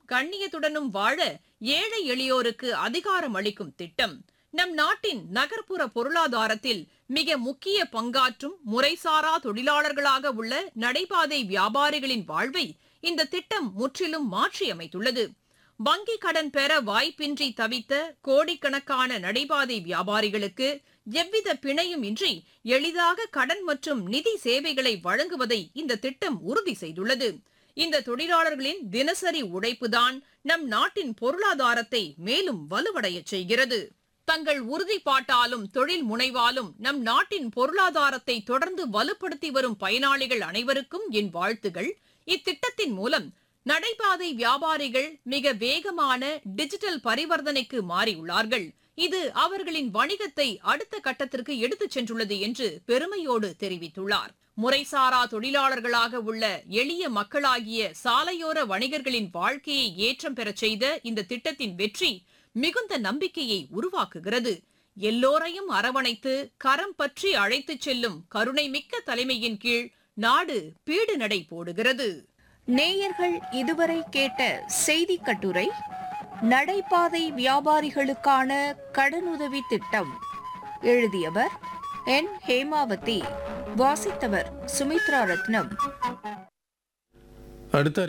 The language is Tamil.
கண்ணியத்துடனும் வாழ ஏழை எளியோருக்கு அதிகாரம் அளிக்கும் திட்டம் நம் நாட்டின் நகர்ப்புற பொருளாதாரத்தில் மிக முக்கிய பங்காற்றும் முறைசாரா தொழிலாளர்களாக உள்ள நடைபாதை வியாபாரிகளின் வாழ்வை இந்த திட்டம் முற்றிலும் மாற்றியமைத்துள்ளது வங்கி கடன் பெற வாய்ப்பின்றி தவித்த கோடிக்கணக்கான நடைபாதை வியாபாரிகளுக்கு எவ்வித பிணையும் இன்றி எளிதாக கடன் மற்றும் நிதி சேவைகளை வழங்குவதை இந்த திட்டம் உறுதி செய்துள்ளது இந்த தொழிலாளர்களின் தினசரி உழைப்புதான் நம் நாட்டின் பொருளாதாரத்தை மேலும் வலுவடையச் செய்கிறது தங்கள் உறுதிப்பாட்டாலும் தொழில் முனைவாலும் நம் நாட்டின் பொருளாதாரத்தை தொடர்ந்து வலுப்படுத்தி வரும் பயனாளிகள் அனைவருக்கும் என் வாழ்த்துகள் இத்திட்டத்தின் மூலம் நடைபாதை வியாபாரிகள் மிக வேகமான டிஜிட்டல் பரிவர்த்தனைக்கு மாறியுள்ளார்கள் இது அவர்களின் வணிகத்தை அடுத்த கட்டத்திற்கு எடுத்துச் சென்றுள்ளது என்று பெருமையோடு தெரிவித்துள்ளார் முறைசாரா தொழிலாளர்களாக உள்ள எளிய மக்களாகிய சாலையோர வணிகர்களின் வாழ்க்கையை ஏற்றம் பெறச் செய்த இந்த திட்டத்தின் வெற்றி மிகுந்த நம்பிக்கையை உருவாக்குகிறது எல்லோரையும் அரவணைத்து கரம் பற்றி அழைத்துச் செல்லும் கருணைமிக்க தலைமையின் கீழ் நாடு பீடு நடை போடுகிறது நேயர்கள் இதுவரை கேட்ட செய்தி கட்டுரை நடைபாதை வியாபாரிகளுக்கான கடனுதவி திட்டம் எழுதியவர் என் ஹேமாவதி வாசித்தவர் சுமித்ரா ரத்னம் அடுத்த